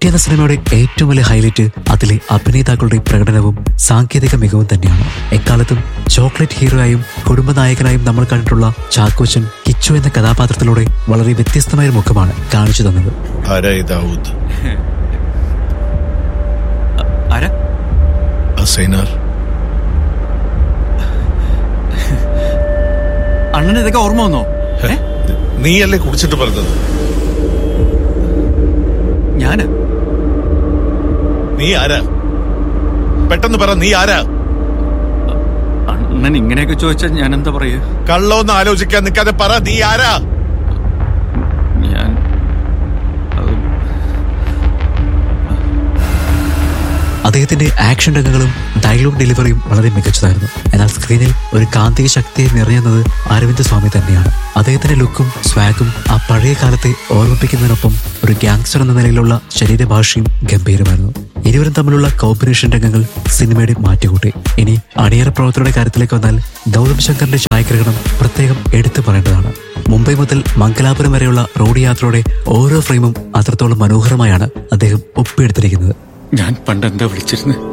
കുട്ടി എന്ന സിനിമയുടെ ഏറ്റവും വലിയ ഹൈലൈറ്റ് അതിലെ അഭിനേതാക്കളുടെ പ്രകടനവും സാങ്കേതിക മികവും തന്നെയാണ് എക്കാലത്തും ചോക്ലേറ്റ് ഹീറോയായും കുടുംബനായകനായും നമ്മൾ കണ്ടിട്ടുള്ള ചാക്കോച്ചൻ കിച്ചു എന്ന കഥാപാത്രത്തിലൂടെ വളരെ വ്യത്യസ്തമായ ഒരു മുഖമാണ് കാണിച്ചു തന്നത് ആരായി ദാവൂദ് ആരാ അസൈനാർ അണ്ണന് ഇതൊക്കെ ഓർമ്മ വന്നോ ഏ? നീയല്ലേ കുടിച്ചിട്ട് പറഞ്ഞത് ഞാന് നീ ആരാ പെട്ടെന്ന് പറ നീ ആരാ അണ്ണൻ ഇങ്ങനെയൊക്കെ ചോദിച്ചാൽ ഞാൻ എന്താ പറയാ കള്ളോന്ന് ആലോചിക്കാൻ നിൽക്കാതെ പറ നീ ആരാ ഞാൻ അത് അദ്ദേഹത്തിന്റെ ആക്ഷൻ രംഗങ്ങളും ഡയലോഗ് ഡെലിവറിയും വളരെ മികച്ചതായിരുന്നു എന്നാൽ സ്ക്രീനിൽ ഒരു കാന്തിക ശക്തിയെ നിറഞ്ഞത് അരവിന്ദ് സ്വാമി തന്നെയാണ് അദ്ദേഹത്തിന്റെ ലുക്കും സ്വാഗും ആ പഴയ കാലത്തെ ഓർമ്മിപ്പിക്കുന്നതിനൊപ്പം ഒരു ഗാങ്സ്റ്റർ എന്ന നിലയിലുള്ള ശരീരഭാഷയും ഗംഭീരമായിരുന്നു ഇരുവരും തമ്മിലുള്ള കോമ്പിനേഷൻ രംഗങ്ങൾ സിനിമയുടെ മാറ്റുകൂട്ടി ഇനി അണിയറ പ്രവർത്തനയുടെ കാര്യത്തിലേക്ക് വന്നാൽ ഗൗതം ശങ്കറിന്റെ ഛായാഗ്രഹണം പ്രത്യേകം എടുത്തു പറയേണ്ടതാണ് മുംബൈ മുതൽ മംഗലാപുരം വരെയുള്ള റോഡ് യാത്രയുടെ ഓരോ ഫ്രെയിമും അത്രത്തോളം മനോഹരമായാണ് അദ്ദേഹം ഒപ്പിയെടുത്തിരിക്കുന്നത് ഞാൻ പണ്ട് എന്താ വിളിച്ചിരുന്നത്